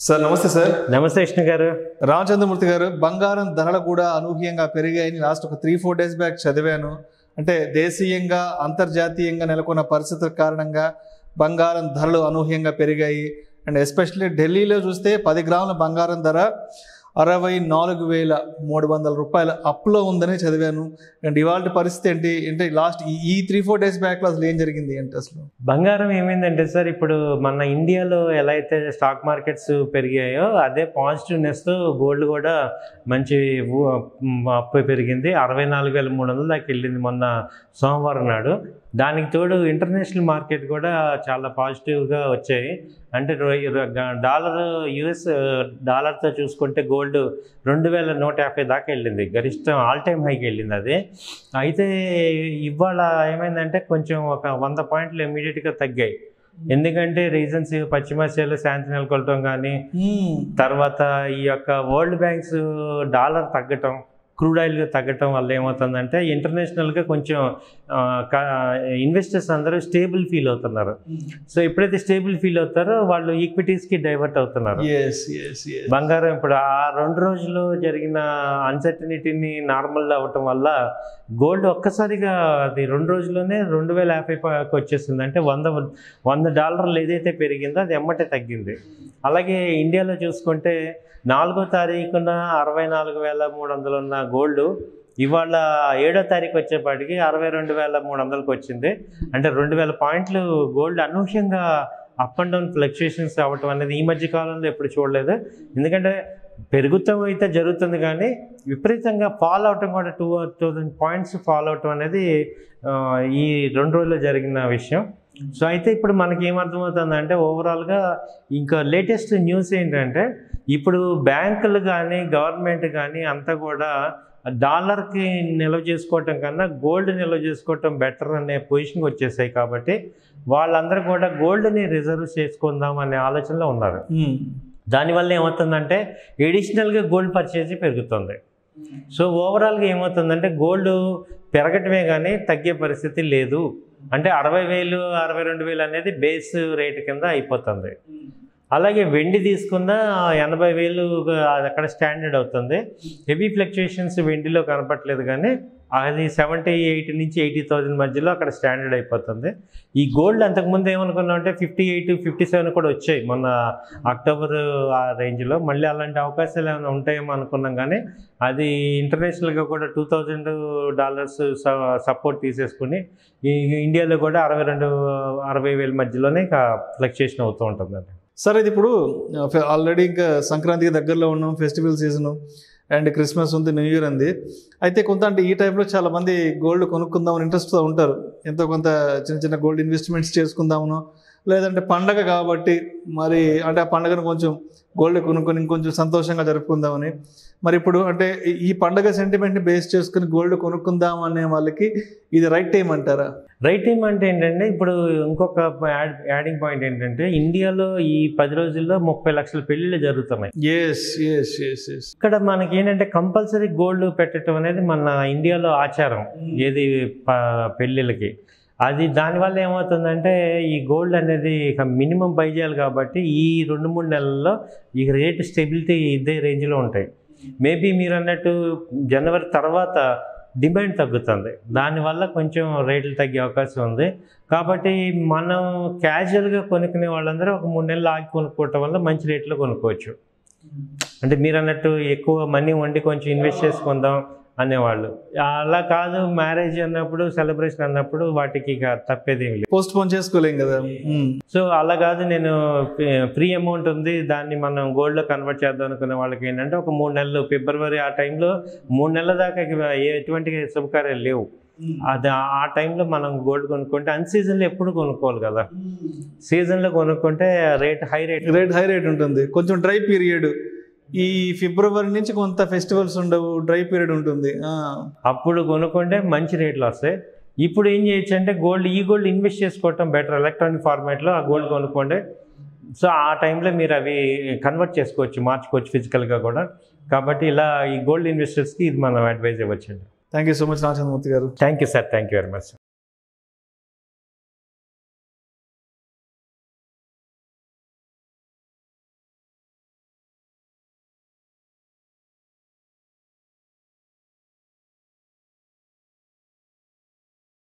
Sir నమస్తే sir నమస్తే విష్ణు గారు రామచంద్రమూర్తి గారు బంగారం ధరలు కూడా అనూహ్యంగా పెరిగాయని లాస్ట్ ఒక త్రీ ఫోర్ డేస్ బ్యాక్ చదివాను అంటే దేశీయంగా అంతర్జాతీయంగా నెలకొన్న పరిస్థితుల కారణంగా బంగారం ధరలు అనూహ్యంగా పెరిగాయి అండ్ ఎస్పెషల్లీ ఢిల్లీలో చూస్తే పది గ్రాముల బంగారం ధర అరవై నాలుగు వేల మూడు వందల రూపాయల అప్లో ఉందని చదివాను అండ్ ఇవాళ పరిస్థితి ఏంటి అంటే లాస్ట్ ఈ త్రీ ఫోర్ డేస్ బ్యాక్లో అసలు ఏం జరిగింది అంటే అసలు బంగారం ఏమైందంటే సార్ ఇప్పుడు మన ఇండియాలో ఎలా అయితే స్టాక్ మార్కెట్స్ పెరిగాయో అదే పాజిటివ్నెస్తో గోల్డ్ కూడా మంచి ఊ- మ్, అప్పు పెరిగింది అరవై నాలుగు వేల మూడు వందల దాకా వెళ్ళింది మొన్న సోమవారం నాడు దానికి తోడు ఇంటర్నేషనల్ మార్కెట్ కూడా చాలా పాజిటివ్గా వచ్చాయి అంటే రొ- రొ- గ- డాలర్ యుఎస్ డాలర్తో చూసుకుంటే గోల్డ్ రెండు వేల నూట యాభై దాకా వెళ్ళింది గరిష్టం ఆల్ టైమ్ హైకి వెళ్ళింది అది అయితే ఇవాళ ఏమైందంటే కొంచెం ఒక వంద పాయింట్లు ఇమీడియట్గా తగ్గాయి ఎందుకంటే రీజన్స్ పశ్చిమాసియాలో శాంతి నెలకొల్టం కానీ తర్వాత ఈ యొక్క వరల్డ్ బ్యాంక్స్ డాలర్ తగ్గటం క్రూడ్ ఆయిల్ తగ్గటం వల్ల ఏమవుతుందంటే ఇంటర్నేషనల్గా కొంచెం ఇన్వెస్టర్స్ అందరూ స్టేబుల్ ఫీల్ అవుతున్నారు సో ఎప్పుడైతే స్టేబుల్ ఫీల్ అవుతారో వాళ్ళు ఈక్విటీస్కి డైవర్ట్ అవుతున్నారు ఎస్ ఎస్ ఎస్ బంగారం ఇప్పుడు ఆ రెండు రోజులు జరిగిన అన్సర్టనిటీని నార్మల్ అవ్వటం వల్ల గోల్డ్ ఒక్కసారిగా అది రెండు రోజుల్లోనే రెండు వేల యాభై పైకి వచ్చేసింది అంటే వంద వంద డాలర్లు ఏదైతే పెరిగిందో అది ఎమ్మటే తగ్గింది అలాగే ఇండియాలో చూసుకుంటే నాలుగో తారీఖున అరవై నాలుగు వేల మూడు వందలు ఉన్న గోల్డ్ ఇవాళ ఏడో తారీఖు వచ్చేపాటికి అరవై రెండు వేల మూడు వందలకు వచ్చింది అంటే రెండు వేల పాయింట్లు గోల్డ్ అనూహ్యంగా అప్ అండ్ డౌన్ ఫ్లక్చుయేషన్స్ అవ్వటం అనేది ఈ మధ్య కాలంలో ఎప్పుడు చూడలేదు ఎందుకంటే పెరుగుతాం అయితే జరుగుతుంది కానీ విపరీతంగా ఫాల్ అవటం కూడా టూ థౌజండ్ పాయింట్స్ ఫాల్ అవటం అనేది ఆ, ఈ రెండు రోజుల్లో జరిగిన విషయం సో అయితే ఇప్పుడు మనకి ఏమర్థమవుతుందంటే ఓవరాల్గా ఇంకా లేటెస్ట్ న్యూస్ ఏంటంటే ఇప్పుడు బ్యాంకులు కానీ గవర్నమెంట్ కానీ అంతా కూడా డాలర్కి నిల్వ చేసుకోవటం కన్నా గోల్డ్ నిల్వ చేసుకోవటం బెటర్ అనే పొజిషన్కి వచ్చేసాయి కాబట్టి వాళ్ళందరూ కూడా గోల్డ్ని రిజర్వ్ చేసుకుందాం అనే ఆలోచనలో ఉన్నారు దానివల్ల ఏమవుతుందంటే ఎడిషనల్గా గోల్డ్ పర్చేజ్ పెరుగుతుంది సో ఓవరాల్గా ఏమవుతుందంటే గోల్డ్ పెరగటమే కానీ తగ్గే పరిస్థితి లేదు అంటే అరవై వేలు అరవై రెండు వేలు అనేది బేస్ రేట్ కింద అయిపోతుంది అలాగే వెండి తీసుకున్న ఎనభై వేలు అది అక్కడ స్టాండర్డ్ అవుతుంది హెవీ ఫ్లక్చుయేషన్స్ వెండిలో కనపట్లేదు కానీ అది సెవెంటీ ఎయిటీ నుంచి ఎయిటీ థౌజండ్ మధ్యలో అక్కడ స్టాండర్డ్ అయిపోతుంది ఈ గోల్డ్ అంతకుముందు ఏమనుకున్నాం అంటే ఫిఫ్టీ ఎయిట్ ఫిఫ్టీ సెవెన్ కూడా వచ్చాయి మొన్న అక్టోబర్ ఆ రేంజ్లో మళ్ళీ అలాంటి అవకాశాలు ఏమైనా ఉంటాయేమో అనుకున్నాం కానీ అది ఇంటర్నేషనల్గా కూడా టూ థౌజండ్ డాలర్స్ సపోర్ట్ తీసేసుకుని ఈ ఇండియాలో కూడా అరవై రెండు అరవై వేల మధ్యలోనే ఇక ఫ్లక్చుయేషన్ అవుతూ ఉంటుంది సార్ ఇది ఇప్పుడు ఆల్రెడీ ఇంకా సంక్రాంతికి దగ్గరలో ఉన్నాం ఫెస్టివల్ సీజన్ అండ్ క్రిస్మస్ ఉంది న్యూ ఇయర్ ఉంది అయితే కొంత అంటే ఈ టైంలో చాలా మంది గోల్డ్ కొనుక్కుందామని ఇంట్రెస్ట్తో ఉంటారు ఎంతో కొంత చిన్న చిన్న గోల్డ్ ఇన్వెస్ట్మెంట్స్ చేసుకుందామనో లేదంటే పండగ కాబట్టి మరి అంటే ఆ పండగను కొంచెం గోల్డ్ కొనుక్కొని ఇంకొంచెం సంతోషంగా జరుపుకుందామని మరి ఇప్పుడు అంటే ఈ- ఈ పండగ సెంటిమెంట్ని బేస్ చేసుకుని గోల్డ్ కొనుక్కుందాం అనే వాళ్ళకి ఇది రైట్ టైం అంటారా రైట్ టైం అంటే ఏంటంటే ఇప్పుడు ఇంకొక యాడ్ యాడింగ్ పాయింట్ ఏంటంటే ఇండియాలో ఈ పది రోజుల్లో ముప్పై లక్షల పెళ్ళిళ్ళు జరుగుతున్నాయి ఎస్ ఎస్ ఎస్ ఎస్ ఇక్కడ మనకి ఏంటంటే కంపల్సరీ గోల్డ్ పెట్టడం అనేది మన ఇండియాలో ఆచారం ఏది ప- పెళ్ళిళ్ళకి అది దానివల్ల ఏమవుతుందంటే ఈ గోల్డ్ అనేది ఇక మినిమం బై చేయాలి కాబట్టి ఈ రెండు మూడు నెలల్లో ఈ రేట్ స్టెబిలిటీ ఇదే రేంజ్లో ఉంటాయి మేబీ మీరు అన్నట్టు జనవరి తర్వాత డిమాండ్ తగ్గుతుంది దానివల్ల కొంచెం రేట్లు తగ్గే అవకాశం ఉంది కాబట్టి మనం క్యాజువల్గా కొనుక్కునే వాళ్ళందరూ ఒక మూడు నెలలు ఆగి కొనుక్కోవటం వల్ల మంచి రేట్లో కొనుక్కోవచ్చు అంటే మీరు అన్నట్టు ఎక్కువ మనీ వండి కొంచెం ఇన్వెస్ట్ చేసుకుందాం అనేవాళ్ళు అలా కాదు మ్యారేజ్ అన్నప్పుడు సెలబ్రేషన్ అన్నప్పుడు వాటికి ఇక తప్పేది ఏమి లేదు పోస్ట్ పోన్ చేసుకోలేం కదా మ్మ్. సో అలా కాదు నేను ఫ్రీ అమౌంట్ ఉంది దాన్ని మనం గోల్డ్లో కన్వర్ట్ చేద్దాం అనుకునే వాళ్ళకి ఏంటంటే ఒక మూడు నెలలు ఫిబ్రవరి ఆ టైంలో మూడు నెలల దాకా ఇక ఎటువంటి శుభకార్యాలు లేవు అది ఆ- ఆ టైంలో మనం గోల్డ్ కొనుక్కుంటే అన్ సీజన్లో ఎప్పుడు కొనుక్కోవాలి కదా సీజన్లో కొనుక్కుంటే rate high rate rate high rate ఉంటుంది కొంచెం డ్రై పీరియడ్ ఈ ఫిబ్రవరి నుంచి కొంత ఫెస్టివల్స్ ఉండవు డ్రై పీరియడ్ ఉంటుంది ఆ, అప్పుడు కొనుక్కుంటే మంచి రేట్లు వస్తాయి ఇప్పుడు ఏం చేయొచ్చు అంటే గోల్డ్ ఈ గోల్డ్ ఇన్వెస్ట్ చేసుకోవటం బెటర్ ఎలక్ట్రానిక్ ఫార్మాట్లో ఆ గోల్డ్ కొనుక్కోండి సో ఆ టైంలో మీరు అవి కన్వర్ట్ చేసుకోవచ్చు మార్చుకోవచ్చు ఫిజికల్గా కూడా కాబట్టి ఇలా ఈ గోల్డ్ ఇన్వెస్టర్స్కి ఇది మనం అడ్వైజ్ ఇవ్వచ్చండి thank you so much Ramachandramurthy గారు thank you sir thank you very much